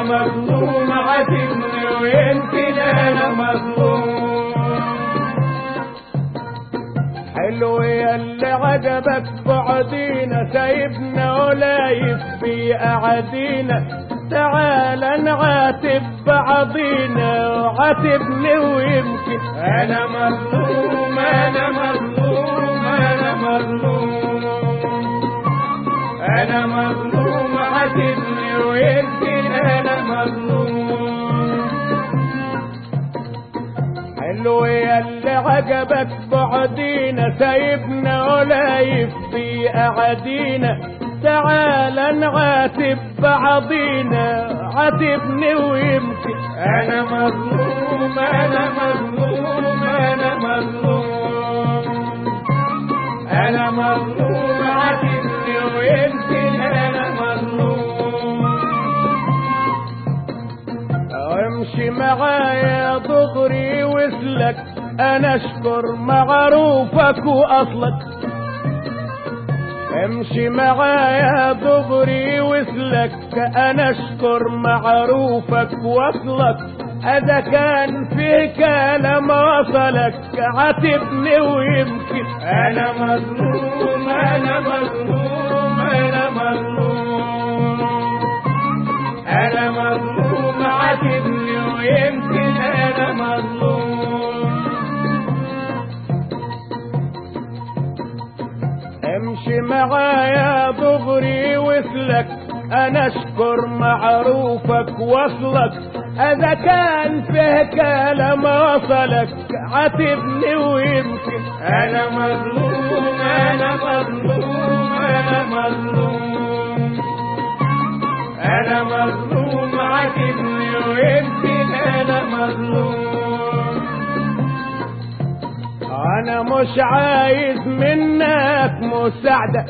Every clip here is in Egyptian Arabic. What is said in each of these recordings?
انا مظلوم عاتبني ويمكن انا مظلوم حلو يا اللي عجبك بعدينا سايبنا ولايف في قعدينا تعال نعاتب بعضينا وعاتبني ويمكن انا مظلوم انا مظلوم انا مظلوم انا مظلوم عاتبني ويمكن انا مظلوم حلو يا اللي عجبك بعدينا سايبنا ولايف في قعدينا تعال نعاتب بعضينا عاتبني ويمكن انا مظلوم انا مظلوم انا مظلوم انا مظلوم عاتبني ويمكن انا مظلوم امشي معايا دغري وسلك انا اشكر معروفك واصلك امشي معايا دغري وسلك انا اشكر معروفك واصلك اذا كان في كلام وصلك عاتبني ويمكن انا مظلوم انا مظلوم انا مظلوم انا مظلوم عاتبني ويمكن انا مظلوم امشي معايا دغري وسلك انا اشكر معروفك وصلك اذا كان فيه كلام وصلك عاتبني ويمكن انا مظلوم انا مظلوم انا مظلوم انا مظلوم عاتبني ويمكن انا مظلوم انا مش عايز منك مساعدة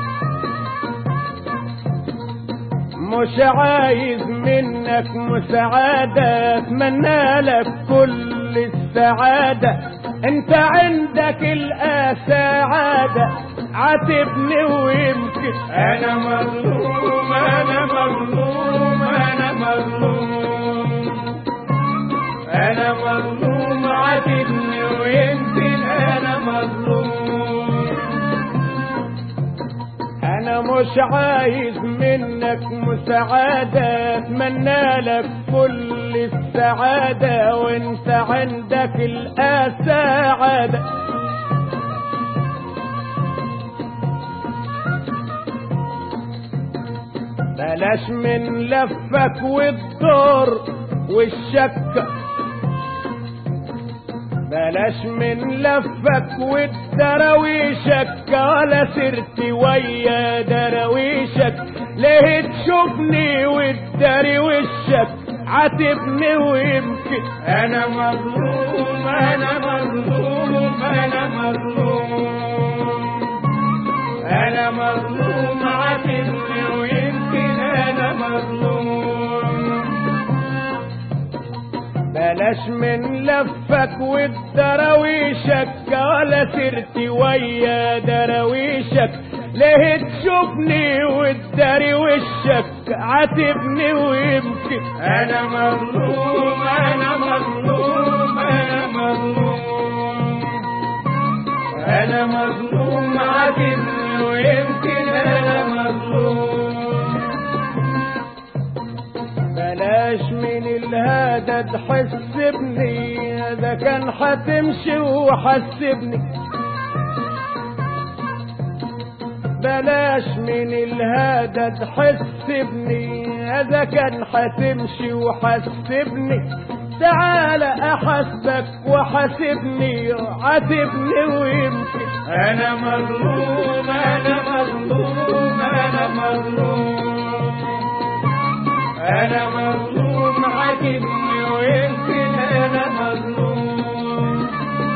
مش عايز منك مساعدة اتمنى لك كل السعادة انت عندك السعادة عاتبني ويمكن انا مظلوم انا مظلوم انا مظلوم انا مظلوم عاتبني ويمكن انا مظلوم انا مش عايز منك مساعدة اتمنى لك كل السعادة وانت عندك السعادة بلاش من لفك والدور والشك بلاش من لفك والدراويشك ولا سرتي ويا دراويشك ليه تشوفني والدري وشك عاتبني ويمكن انا مظلوم انا مظلوم انا مظلوم انا مظلوم عاتبني ويمكن انا مظلوم بلاش من لفك والدراويشك ولا سرتي ويا دراويشك ليه تشوفني والدري وشك عاتبني ويمكن انا مظلوم انا مظلوم انا مظلوم انا مظلوم عاتبني ويمكن انا مظلوم بلاش من الهدى تحسبني اذا كان حتمشي وحسبني بلاش من الهدى تحسبني اذا كان حتمشي وحسبني تعال احسبك وحاسبني عاتبني ويمكن انا مظلوم انا مظلوم انا مظلوم انا مظلوم عاتبني ويمكن انا مظلوم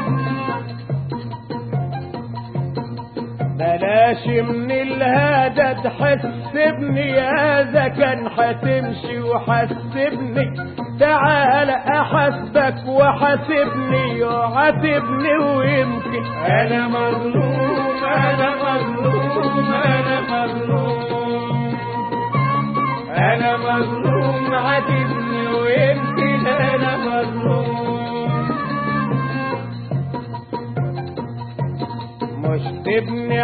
بلاش من الهدى تحسبني اذا كان حتمشي وحسبني تعال احسبك وحاسبني وعاتبني ويمكن انا مظلوم انا مظلوم انا مظلوم انا مظلوم عاتبني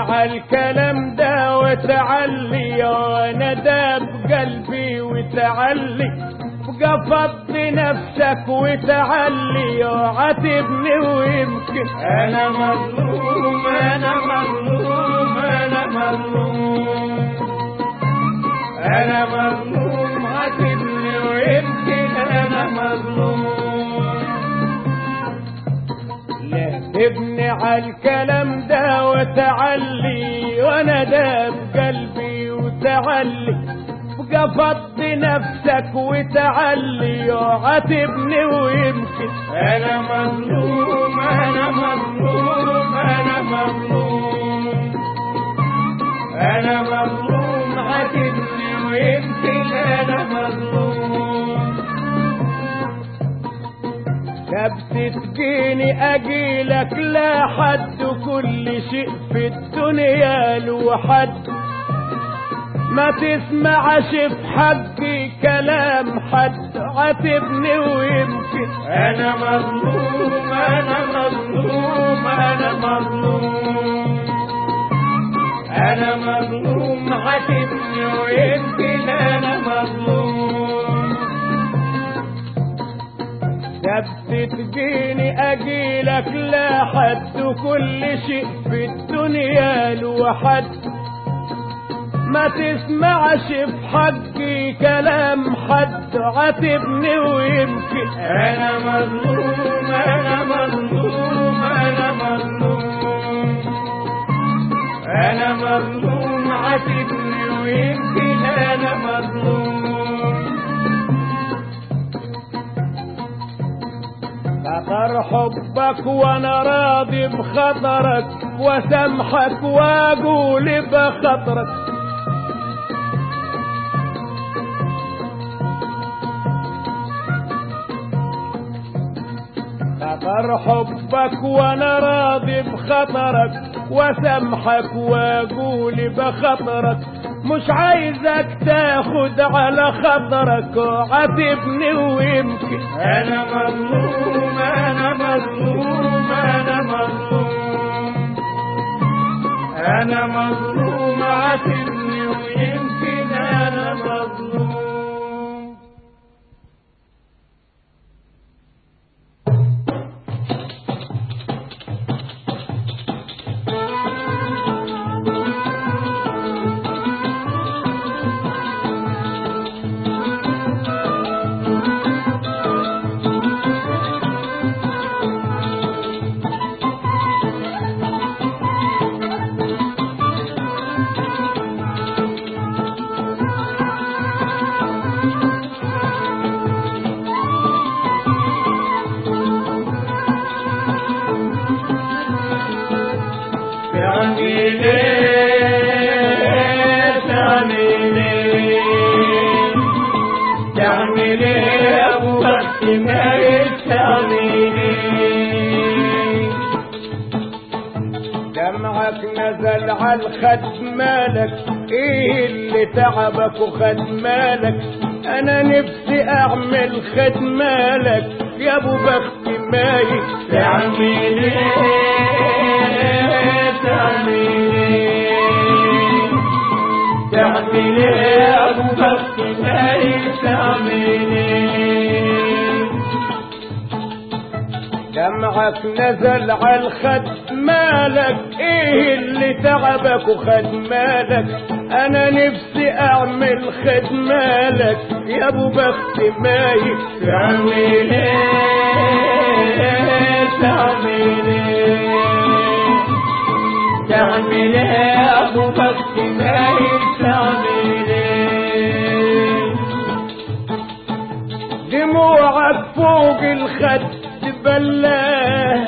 على الكلام ده وتعلي وانا ده بقلبي وتعلي بقى فضي نفسك وتعلي وعاتبني ويمكن انا مظلوم انا مظلوم انا مظلوم انا مظلوم عاتبني ويمكن انا مظلوم لا ابني على الكلام ده وتعلي وانا ده بقلبي وتعلي بقى فضي نفسك وتعلي وعاتبني ويمكن انا مظلوم انا مظلوم انا مظلوم انا مظلوم عاتبني ويمكن انا مظلوم نفسي تجيني اجيلك لا حد كل شيء في الدنيا له حد ما تسمعش في حقي كلام حد عاتبني ويمكن انا مظلوم انا مظلوم انا مظلوم انا مظلوم عاتبني ويمكن انا مظلوم نفسي تجيني اجيلك لا حد كل شيء في الدنيا له حد ما تسمعش في حقي كلام حد عاتبني ويمكن انا مظلوم انا مظلوم انا مظلوم انا مظلوم عاتبني ويمكن انا مظلوم خطر حبك وانا راضي بخطرك وسامحك واقول بخطرك خطر حبك وانا راضي بخطرك وسامحك واقول بخطرك مش عايزك تاخد على خطرك عاتبني ويمكن انا مظلوم انا مظلوم انا مظلوم انا مظلوم عاتبني ويمكن انا مظلوم تعمل ايه تعمل ايه تعمل ايه ابو بخت مايل تعمل ايه دمعك نزل على الخد مالك ايه اللي تعبك وخد مالك انا نفسي اعمل خد مالك يا ابو بخت مايل تعمل ايه تعمل ايه تعمل ايه ابو بخت مايل تعمل ايه دمعك نزل على الخد مالك ايه اللي تعبك وخد مالك انا نفسي اعمل خد مالك يا ابو بخت مايل تعمل ايه تعمل ايه تعمل ايه ابو بخت مايل تعمل ايه دموعك فوق الخد بلاه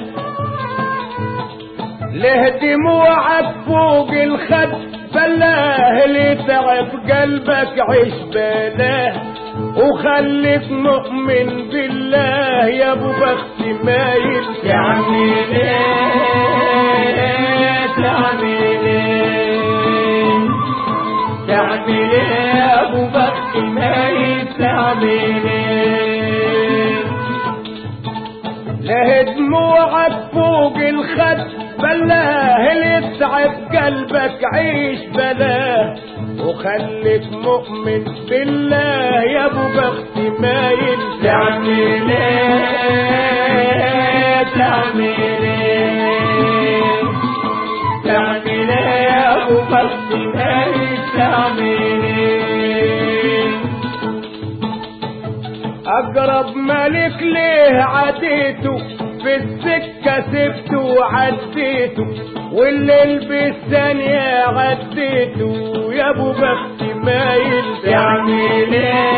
ليه دموعك فوق الخد بلاه اللي تعب قلبك عيش بلاه وخليك مؤمن بالله يا ابو بخت مايل تعمل ايه تعمل ايه تعمل ايه ابو بخت مايل تعمل ايه ليه دموعك فوق الخد بلاه اللي تعب تعب قلبك عيش بلاه وخليك مؤمن بالله يا ابو بخت مايل تعمل ايه تعمل ايه تعمل ايه يا ابو بخت مايل تعمل ايه اقرب ملك ليه عديته في السكة سبته وعديته والليل بالثانية عديته يا ابو بخت مايل تعمل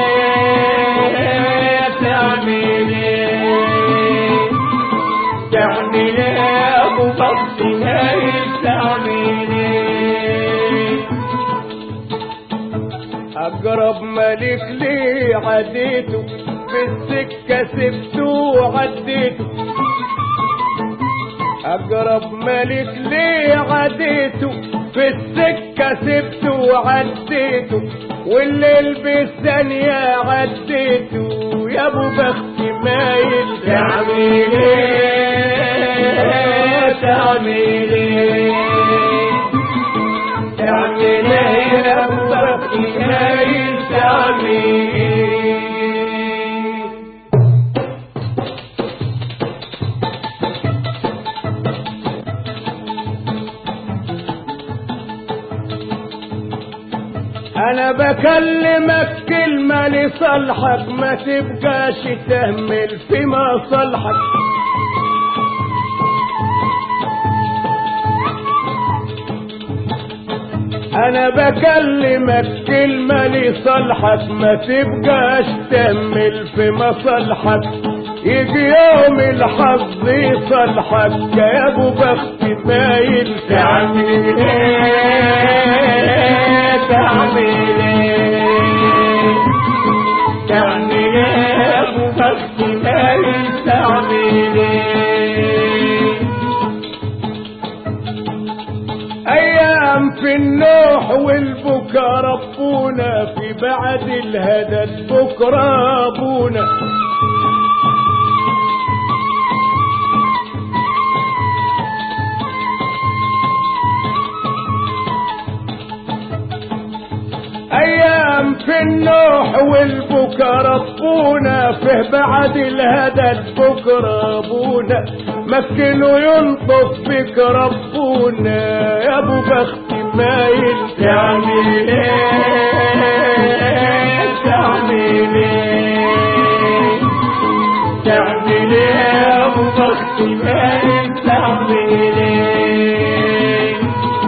ايه تعمل ايه تعمل ايه يا ابو بخت مايل تعمل ايه اقرب ملك ليه عديته في السكة سبته وعديته اقرب ملك ليه عديته في السكة سبته وعديته والليل بالثانية عديته يا ابو بخت مايل تعمل ايه تعمل ايه تعمل ايه يا ابو بخت مايل تعمل ايه انا بكلمك كلمة لصالحك ما تبقاش تهمل في مصالحك انا بكلمك كلمة لصالحك ما تبقاش تهمل في مصالحك يجي يوم الحظ يصالحك يا ابو بخت مايل تعمل ايه تعمل ايه تعمل ايه يا ابو بخت مايل تعمل ايه ايام في النوح والبكا ربونا في بعد الهدد بكرة ابونا ايام في النوح والبكا ربونا فيه بعد الهدد بكرة ابونا مسكنه ينطف بك ربونا يا ابو بخت مايل تعمل ايه تعمل ايه تعمل ايه يا ابو بخت مايل تعمل ايه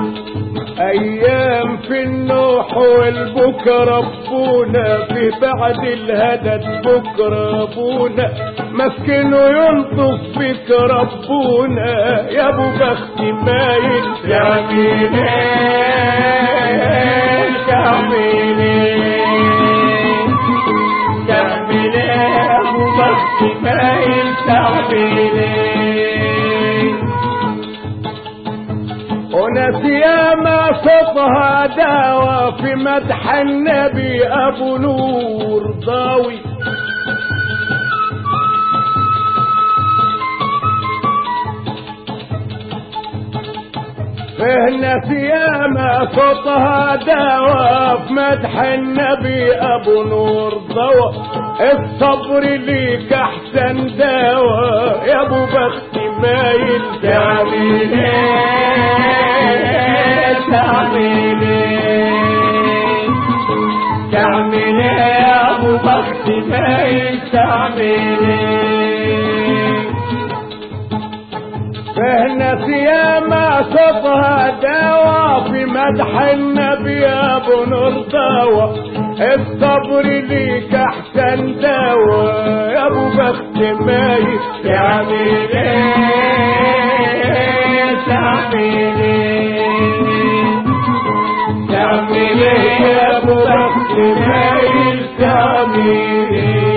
ايام في النوح والبكا ربونا في بعد الهدد بكرة ابونا مسكنه ينطف بك ربونا يا ابو بخت مايل تعمل ايه تعمل ايه تعمل ايه يا ابو بخت مايل تعمل ايه وناس ياما صوتها داوى في مدح النبي ابو نور ضاوي فيه ناس ياما صوتها داوى في مدح النبي ابو نور ضوى الصبر ليك احسن دواء يا ابو بخت مايل تعمل ايه تعمل ايه تعمل ايه يا ابو بخت مايل تعمل ايه فهنا ياما صفها دوا في مدح النبي ابو نور دوا الصبر ليك احسن دوا يا ابو بخت مايل تعمل ايه تعمل ايه تعمل ايه يا ابو بخت مايل تعمل ايه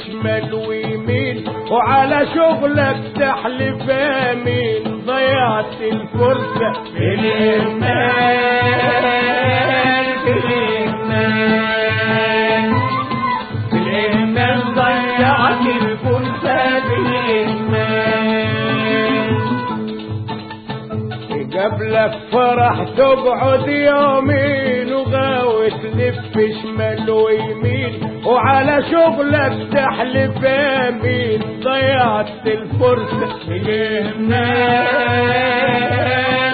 شمال ويمين وعلى شغلك تحلف يمين ضيعت الفرصة في الإهمال في الإهمال في الإهمال ضيعت الفرصة في الإهمال قبلك فرح تقعد يومين وغاوي تلف شمال ويمين وعلى شغلك تحلف يمين ضيعت الفرصة في الإهمال